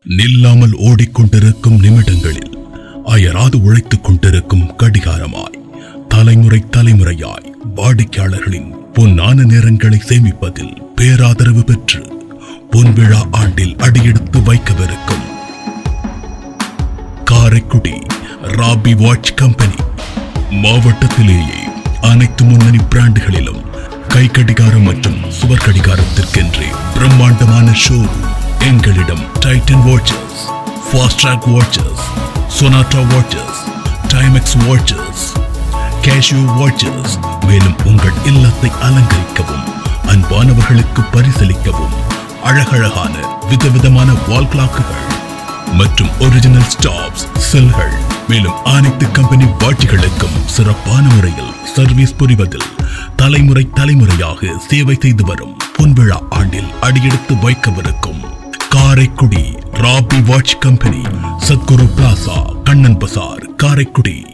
நில்லாமல் ஓடிக்கொண்டிருக்கும் நிமிடங்களில் அயராது உழைத்துக் கொண்டிருக்கும் கடிகாரமாய் தலைமுறை தலைமுறையாய் வாடிக்கையாளர்களின் பொன்னான நேரங்களை சேமிப்பதில் பேராதரவு பெற்று பொன்விழா ஆண்டில் அடியெடுத்து வைக்கவிருக்கும் காரைக்குடி ராபி வாட்ச் கம்பெனி மாவட்டத்திலேயே அனைத்து முன்னணி பிராண்டுகளிலும் கை கடிகாரம் மற்றும் சுவர் கடிகாரத்திற்கென்றே பிரம்மாண்டமான ஷோரூம் எங்களிடம் Titan watches Fastrack watches Sonata watches Timex watches Casio watches மேலும் உங்கள் இல்லத்தை அலங்கரிக்கவும் அன்பானவர்களுக்கு பரிசளிக்கவும் அழகழகான விதவிதமான வால் கிளாக்குகள் மற்றும் ஒரிஜினல் ஸ்டாப்ஸ் செல்கள் மேலும் அனைத்து கம்பெனி வாட்சிகளுக்கும் சிறப்பான முறையில் சர்வீஸ் புரிவதில் தலைமுறை தலைமுறையாக சேவை செய்து வரும் பொன்விழா ஆண்டில் அடியெடுத்து வைக்கவிருக்கும் Karaikudi Rabi watch company Sathguru plaza Kannan Bazaar Karaikudi